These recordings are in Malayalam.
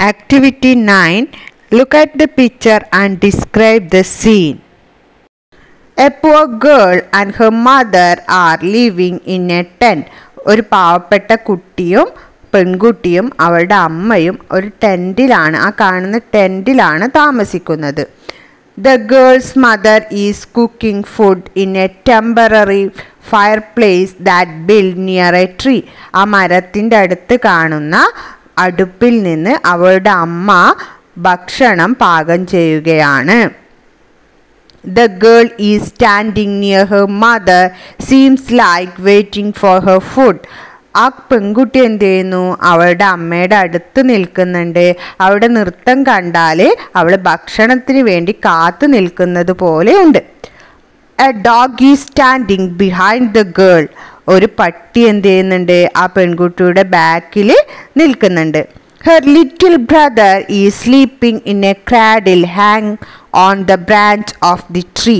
Activity 9 Look at the picture and describe the scene. A poor girl and her mother are living in a tent. ഒരു പാവപ്പെട്ട കുട്ടിയും പെൺകുട്ടിയും അവളുടെ അമ്മയും ഒരു ടെൻറ്റിലാണ് ആ കാണുന്ന ടെൻറ്റിലാണ് താമസിക്കുന്നത് the girl's mother is cooking food in a temporary fire place that build near a tree ആ മരത്തിൻ്റെ അടുത്ത് കാണുന്ന അടുപ്പിൽ നിന്ന് അവളുടെ അമ്മ ഭക്ഷണം പാകം ചെയ്യുകയാണ് the girl is standing near her mother seems like waiting for her food ആ പെൺകുട്ടി എന്ത് ചെയ്യുന്നു അവളുടെ അമ്മയുടെ അടുത്ത് നിൽക്കുന്നുണ്ട് അവിടെ നൃത്തം കണ്ടാൽ അവൾ ഭക്ഷണത്തിന് വേണ്ടി കാത്തു നിൽക്കുന്നത് പോലെ ഉണ്ട് a dog is standing behind the girl ഒരു പട്ടി എന്ത് ചെയ്യുന്നുണ്ട് ആ പെൺകുട്ടിയുടെ ബാക്കിൽ നിൽക്കുന്നുണ്ട് ഹെർ ലിറ്റിൽ ബ്രദർ ഈ sleeping in a cradle hang on the branch of the tree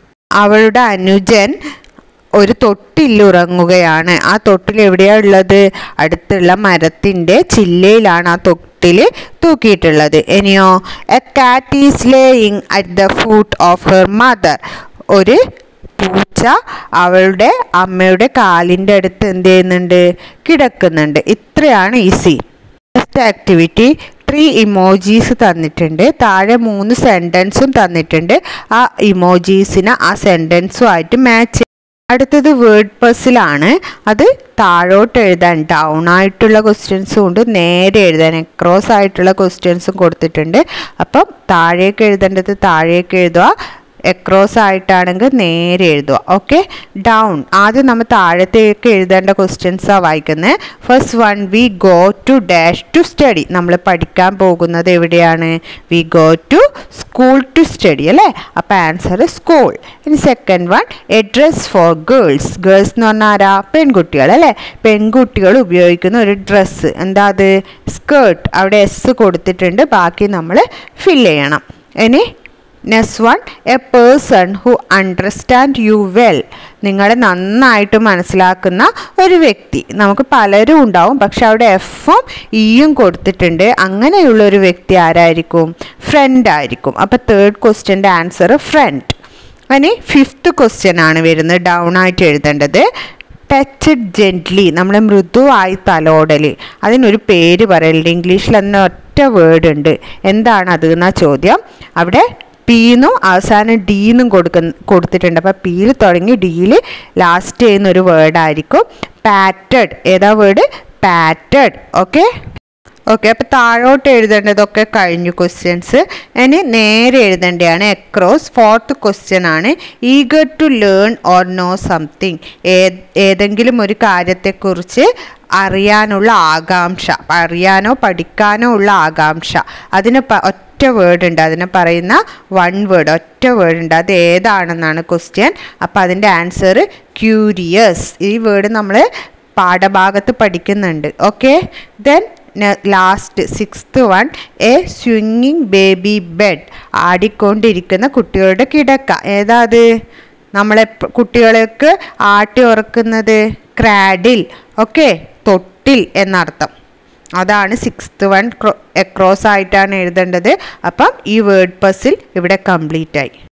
അവളുടെ അനുജൻ ഒരു തൊട്ടിൽ ഉറങ്ങുകയാണ് ആ തൊട്ടിൽ എവിടെയാണ് ഉള്ളത് അടുത്തുള്ള മരത്തിൻ്റെ ചില്ലയിലാണ് ആ തൊട്ടിൽ തൂക്കിയിട്ടുള്ളത് ഇനിയോ a cat is laying at the foot of her mother ഒരു പൂച്ച അവളുടെ അമ്മയുടെ കാലിൻ്റെ അടുത്ത് എന്ത് ചെയ്യുന്നുണ്ട് കിടക്കുന്നുണ്ട് ഇത്രയാണ് ഈ scene first activity three emojis തന്നിട്ടുണ്ട് താഴെ മൂന്ന് സെൻറ്റൻസും തന്നിട്ടുണ്ട് ആ ഇമോജീസിനെ ആ സെൻറ്റൻസുമായിട്ട് മാച്ച് അടുത്തത് വേർഡ് പസിലാണ് അത് താഴോട്ട് എഴുതാൻ ഡൗൺ ആയിട്ടുള്ള ക്വസ്റ്റ്യൻസും ഉണ്ട് നേരെ എഴുതാൻ ക്രോസ് ആയിട്ടുള്ള ക്വസ്റ്റ്യൻസും കൊടുത്തിട്ടുണ്ട് അപ്പം താഴേക്ക് എഴുതേണ്ടത് താഴേക്ക് എഴുതുക എക്രോസ് ആയിട്ടാണെങ്കിൽ നേരെ എഴുതുക ഓക്കെ ഡൗൺ ആദ്യം നമ്മൾ താഴത്തേക്ക് എഴുതേണ്ട ക്വസ്റ്റ്യൻസാണ് വായിക്കുന്നത് first one we go to dash to study നമ്മൾ പഠിക്കാൻ പോകുന്നത് എവിടെയാണ് we go to school to study അല്ലേ അപ്പോൾ ആൻസർ സ്കൂൾ ഇനി second one a dress for girls girls എന്ന് പറഞ്ഞാൽ ആരാ പെൺകുട്ടികൾ അല്ലേ പെൺകുട്ടികൾ ഉപയോഗിക്കുന്ന ഒരു ഡ്രസ്സ് എന്താ അത് സ്കേർട്ട് അവിടെ എസ് കൊടുത്തിട്ടുണ്ട് ബാക്കി നമ്മൾ ഫില്ല് ചെയ്യണം ഇനി next one a person who understand you well നിങ്ങളെ നന്നായിട്ട് മനസ്സിലാക്കുന്ന ഒരു വ്യക്തി നമുക്ക് പലരും ഉണ്ടാവും പക്ഷെ അവിടെ എഫും ഇയും കൊടുത്തിട്ടുണ്ട് അങ്ങനെയുള്ള ഒരു വ്യക്തി ആരായിരിക്കും ഫ്രണ്ട് ആയിരിക്കും അപ്പോൾ തേർഡ് ക്വസ്റ്റ്യൻ്റെ ആൻസർ ഫ്രണ്ട് ഇനി ഫിഫ്ത്ത് ക്വസ്റ്റ്യൻ ആണ് വരുന്നത് ഡൗൺ ആയിട്ട് എഴുതേണ്ടത് ടച്ച് ജെൻറ്റ്ലി നമ്മളെ മൃദുവായി തലോടൽ അതിനൊരു പേര് പറയലുണ്ട് ഇംഗ്ലീഷിൽ തന്നെ ഒറ്റ വേർഡ് ഉണ്ട് എന്താണ് അത് എന്നാ ചോദ്യം അവിടെ പീന്നും അവസാനം ഡീന്നും കൊടുക്കുന്ന കൊടുത്തിട്ടുണ്ട് അപ്പോൾ പിയിൽ തുടങ്ങി ഡിയിൽ ലാസ്റ്റ് ചെയ്യുന്ന ഒരു വേർഡായിരിക്കും പാറ്റഡ് ഏതാ വേർഡ് പാറ്റഡ് ഓക്കെ ഓക്കെ അപ്പോൾ താഴോട്ട് എഴുതേണ്ടതൊക്കെ കഴിഞ്ഞു ക്വസ്റ്റ്യൻസ് ഇനി നേരെ എഴുതേണ്ടതാണ് എക്രോസ് ഫോർത്ത് ക്വസ്റ്റ്യൻ ആണ് eager to learn or know something ഏതെങ്കിലും ഒരു കാര്യത്തെക്കുറിച്ച് അറിയാനുള്ള ആകാംക്ഷ അറിയാനോ പഠിക്കാനോ ഉള്ള ആകാംക്ഷ അതിന് ഒറ്റ വേർഡ് ഉണ്ട് അതിനെ പറയുന്ന വൺ വേർഡ് ഒറ്റ വേർഡ് ഉണ്ട് അത് ഏതാണെന്നാണ് ക്വസ്റ്റ്യൻ അപ്പോൾ അതിൻ്റെ ആൻസർ ക്യൂരിയസ് ഈ വേർഡ് നമ്മൾ പാഠഭാഗത്ത് പഠിക്കുന്നുണ്ട് okay then last sixth one a സ്വിങ്ങിങ് ബേബി ബെഡ് ആടിക്കൊണ്ടിരിക്കുന്ന കുട്ടികളുടെ കിടക്ക ഏതാ അത് നമ്മളെ കുട്ടികളെയൊക്കെ ആട്ടി ഉറക്കുന്നത് ക്രാഡിൽ ഓക്കെ തൊട്ടിൽ എന്നർത്ഥം അതാണ് സിക്സ്ത് വൺ എക്രോസ് ആയിട്ടാണ് എഴുതേണ്ടത് അപ്പം ഈ വേർഡ് പസിൽ ഇവിടെ കംപ്ലീറ്റ് ആയി